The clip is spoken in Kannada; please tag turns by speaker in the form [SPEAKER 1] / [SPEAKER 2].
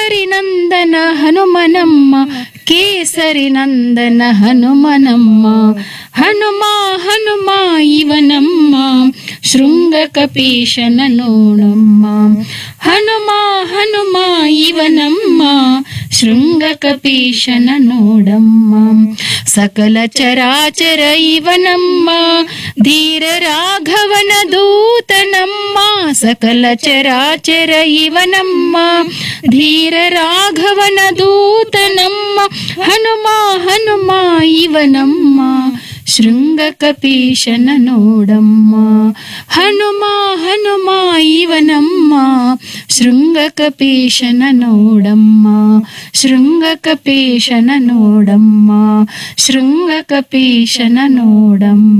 [SPEAKER 1] ಕೇಸರಿ ನಂದನ ಹನುಮನಮ್ಮ ಕೇಸರಿ ನಂದನ ಹನುಮನಮ್ಮ ಹನುಮ ಹನುಮ ಇವನಮ್ಮ ಶೃಂಗ ಕಪೀಶನ ನೋಡಮ್ಮ ಹನುಮ ಹನುಮ ಇವನಮ್ಮ ಶೃಂಗ ಕಪೀಶನ ನೋಡಮ್ಮ ಸಕಲ ಚರಾಚರ ಇವನಮ್ಮ ಧೀರ ರಾಘವನ ದೂತನಮ್ಮ ಸಕಲ ಚರಾಚರ ಇವನಮ್ಮ ಧೀರ ರಾಘವನ ದೂತನಮ್ಮ ಹನುಮ ಹನುಮ ಇವನಮ್ಮ ಶೃಂಗ ಕಪೀಶನ ನೋಡಮ್ಮ ಹನುಮ ಹನುಮ ಇವನಮ್ಮ ಶೃಂಗ ಕಪೀಶನ ನೋಡಮ್ಮ ಶೃಂಗ ಕಪೀಶನ ನೋಡಮ್ಮ ಶೃಂಗ ಕಪೀಶನ ನೋಡಮ್ಮ